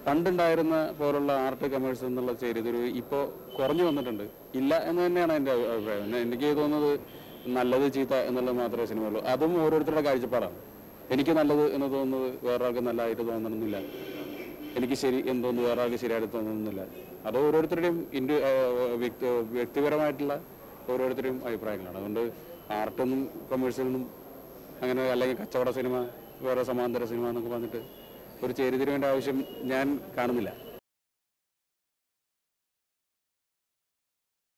പണ്ടുണ്ടായിരുന്ന പോലുള്ള art comers എന്നുള്ള ചേരിതൊരു ഇപ്പോൾ കുറഞ്ഞു വന്നിട്ടുണ്ട് ഇല്ല എന്ന് തന്നെയാണ് എൻ്റെ അഭി- അഭിപ്രായം പിന്നെ എനിക്ക് തോന്നുന്നത് നല്ലത് ചീത്ത എന്നുള്ളത് മാത്രമേ സിനിമയുള്ളൂ അതും ഓരോരുത്തരുടെ കാഴ്ചപ്പാടാണ് എനിക്ക് നല്ലത് എന്ന് തോന്നുന്നത് വേറൊരാൾക്ക് നല്ലതായിട്ട് തോന്നണമെന്നില്ല എനിക്ക് ശരി എന്ന് തോന്നുന്നു വേറെ ആൾക്ക് ശരിയായിട്ട് തോന്നുന്നില്ല അത് ഓരോരുത്തരുടെയും ഇൻഡി വ്യക്തി വ്യക്തിപരമായിട്ടുള്ള ഓരോരുത്തരുടെയും അഭിപ്രായങ്ങളാണ് അതുകൊണ്ട് ആർട്ടൊന്നും കൊമേഴ്സ്യലൊന്നും അങ്ങനെ അല്ലെങ്കിൽ കച്ചവട സിനിമ വേറെ സമാന്തര സിനിമ എന്നൊക്കെ പറഞ്ഞിട്ട് ഒരു ചേരിതിരിവിൻ്റെ ആവശ്യം ഞാൻ കാണുന്നില്ല